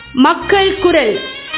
மக்கள் குரல்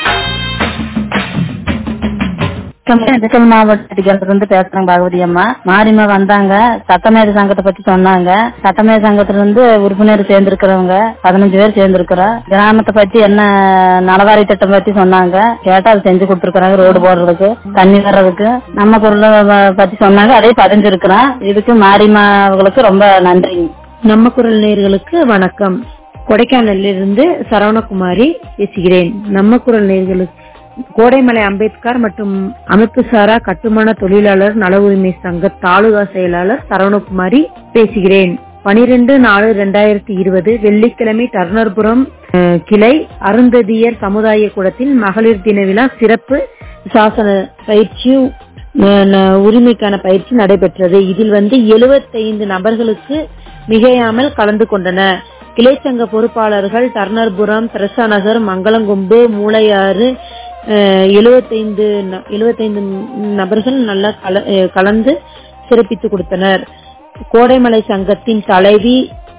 திண்டுக்கல் மாவட்டத்துல இருந்து பேசுறேன் பாகவதி அம்மா மாரிமா வந்தாங்க சட்டமேத சங்கத்தை பத்தி சொன்னாங்க சட்டமேத சங்கத்துல இருந்து உறுப்பினர் சேர்ந்திருக்கிறவங்க பதினஞ்சு பேர் சேர்ந்திருக்கிறோம் கிராமத்தை பத்தி என்ன நலவாரி திட்டம் பத்தி சொன்னாங்க கேட்டா அது செஞ்சு கொடுத்துருக்காங்க ரோடு போடுறதுக்கு தண்ணி வர்றதுக்கு நம்ம பொருளை வ- பத்தி சொன்னாங்க அதே பதிஞ்சிருக்கிறோம் இதுக்கு மாரிமா அவங்களுக்கு ரொம்ப நன்றி நம்ம குரல் நேயர்களுக்கு வணக்கம் கொடைக்கானலிலிருந்து சரவணகுமாரி பேசுகிறேன் நம்ம குரல் நேயர்களுக்கு கோடைமலை அம்பேத்கர் மற்றும் அமைப்பு சாரா கட்டுமான தொழிலாளர் நல உரிமை சங்க தாலுகா செயலாளர் சரவணகுமாரி பேசுகிறேன் பனிரெண்டு நாலு ரெண்டாயிரத்தி இருபது வெள்ளிக்கிழமை டர்னர்புரம் அஹ், கிளை அருந்ததியர் சமுதாய கூடத்தில் மகளிர் தின விழா சிறப்பு சாசன பயிற்சி அஹ், ந- உரிமைக்கான பயிற்சி நடைபெற்றது இதில் வந்து 75 நபர்களுக்கு மிகையாமல் கலந்து கொண்டனர் கிளைச்சங்க பொறுப்பாளர்கள் டர்னர்புரம் திரசா நகர் மங்களங்கொம்பு மூளையாறு அஹ், 75 ந- 75 நபர்கள் நல்லா கல- அஹ், கலந்து சிறப்பித்து கொடுத்தனர் கோடைமலை சங்கத்தின் தலைவி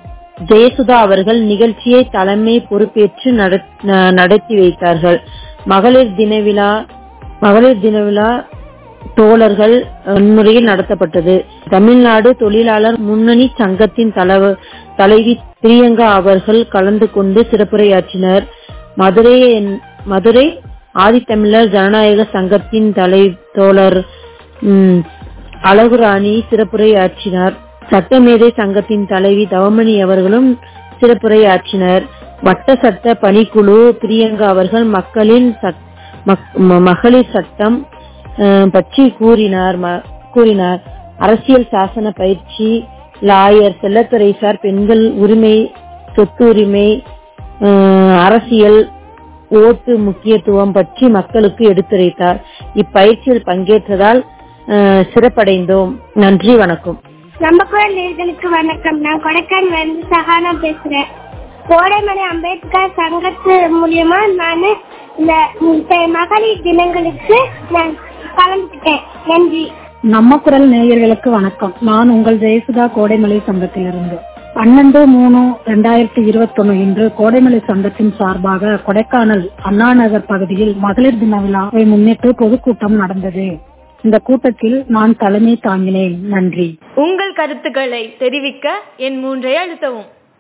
ஜெயசுதா அவர்கள் நிகழ்ச்சியை தலைமை பொறுப்பேற்று நடத்- ந- நடத்தி வைத்தார்கள் மகளிர் தின விழா மகளிர் தின விழா தோழர்கள் முன்முறையில் நடத்தப்பட்டது தமிழ்நாடு தொழிலாளர் முன்னணி சங்கத்தின் தலைவ- தலைவி பிரியங்கா அவர்கள் கலந்து கொண்டு சிறப்புரையாற்றினர் மதுரை மதுரை ஆதித்தமிழர் ஜனநாயக சங்கத்தின் தலை தோழர் ம், அழகுராணி சிறப்புரையாற்றினார் சட்டமேதை சங்கத்தின் தலைவி தவமணி அவர்களும் சிறப்புரையாற்றினர் வட்ட சட்ட பணிக்குழு பிரியங்கா அவர்கள் மக்களின் சட்- மக்- ம- மகளிர் சட்டம் அஹ், பற்றி கூறினார் ம- கூறினார் அரசியல் சாசன பயிற்சி லாயர் செல்லத்துறை சார் பெண்கள் உரிமை சொத்து உரிமை அஹ், அரசியல் ஓட்டு முக்கியத்துவம் பற்றி மக்களுக்கு எடுத்துரைத்தார் இப்பயிற்சியில் பங்கேற்றதால் அஹ், சிறப்படைந்தோம் நன்றி வணக்கம் நம்ம குரல் நேர்களுக்கு வணக்கம் நான் கொடைக்கானல் இருந்து சஹானா பேசுறேன் கோடைமலை அம்பேத்கர் சங்கத்து மூலியமா நான் இந்த இந்த மகளிர் தினங்களுக்கு நான் கலந்துக்கிட்டேன் நன்றி நம்ம குரல் நேயர்களுக்கு வணக்கம் நான் உங்கள் ஜெயசுதா கோடைமலை சங்கத்திலிருந்து பன்னெண்டு மூணு ரெண்டாயிரத்தி இருபத்தொன்னு இன்று கோடைமலை சங்கத்தின் சார்பாக கொடைக்கானல் அண்ணா நகர் பகுதியில் மகளிர் தின விழாவை முன்னிட்டு பொதுக்கூட்டம் நடந்தது இந்த கூட்டத்தில் நான் தலைமை தாங்கினேன் நன்றி உங்கள் கருத்துக்களை தெரிவிக்க என் மூன்றை அழுத்தவும்